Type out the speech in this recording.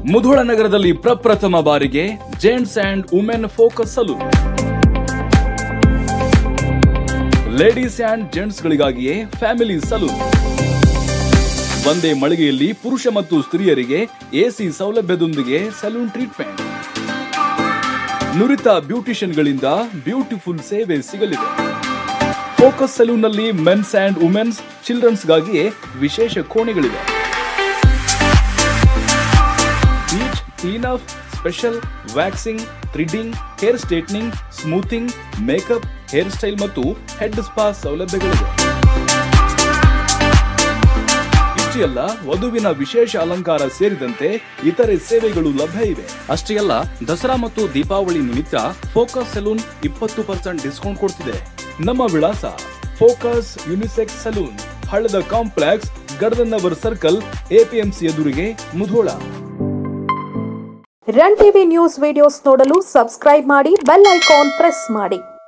ಮುಧೋಳ ನಗರದಲ್ಲಿ ಪ್ರಪ್ರಥಮ ಬಾರಿಗೆ gents and women focus salon ladies and gents ಗಳಿಗಾಗಿಯೇ ಫ್ಯಾಮಿಲಿ ಸಲೂನ್ ಒಂದೇ ಮಳಿಗೆಯಲ್ಲಿ ಪುರುಷ ಮತ್ತು ಸ್ತ್ರೀಯರಿಗೆ ಎಸಿ ಸೌಲಭ್ಯದೊಂದಿಗೆ ಸಲೂನ್ ಟ್ರೀಟ್ಮೆಂಟ್ ನುರಿತ ಬ್ಯೂಟಿಷಿಯನ್ಗಳಿಂದ ಬ್ಯೂಟಿಫುಲ್ ಸೇವೆ ಸಿಗಲಿದೆ ಫೋಕಸ್ ಸಲೂನ್ನಲ್ಲಿ ಮೆನ್ಸ್ ಅಂಡ್ ವುಮೆನ್ಸ್ ಚಿಲ್ಡ್ರನ್ಸ್ಗಾಗಿಯೇ ವಿಶೇಷ ಕೋಣೆಗಳಿವೆ bleach clean up special waxing threading hair straightening smoothing makeup hair style ಮತ್ತು ಹೆಡ್ ಸ್ಪಾ ಸೌಲಭ್ಯಗಳಿವೆ ಇಷ್ಟೇ ಅಲ್ಲ ವಧುವಿನ ವಿಶೇಷ ಅಲಂಕಾರ ಸೇರಿದಂತೆ ಇತರೆ ಸೇವೆಗಳು ಲಭ್ಯ ಇವೆ ಅಷ್ಟೇ ಅಲ್ಲ ದಸರಾ ಮತ್ತು ದೀಪಾವಳಿ ನಿಮಿತ್ತ ಫೋಕಸ್ ಸಲೂನ್ ಇಪ್ಪತ್ತು ಪರ್ಸೆಂಟ್ ಡಿಸ್ಕೌಂಟ್ ಕೊಡ್ತಿದೆ ನಮ್ಮ ವಿಳಾಸ ಫೋಕಸ್ ಯುನಿಸೆಕ್ಸ್ ಸಲೂನ್ ಹಳ್ಳದ ಕಾಂಪ್ಲೆಕ್ಸ್ ಗಡದನ್ನವರ್ ಸರ್ಕಲ್ ಎಪಿಎಂಸಿ ಎದುರಿಗೆ Mudhol run TV news videos ನೋಡಲು ಸಬ್ಸ್ಕ್ರೈಬ್ ಮಾಡಿ ಬೆಲ್ ಐಕಾನ್ ಪ್ರೆಸ್ ಮಾಡಿ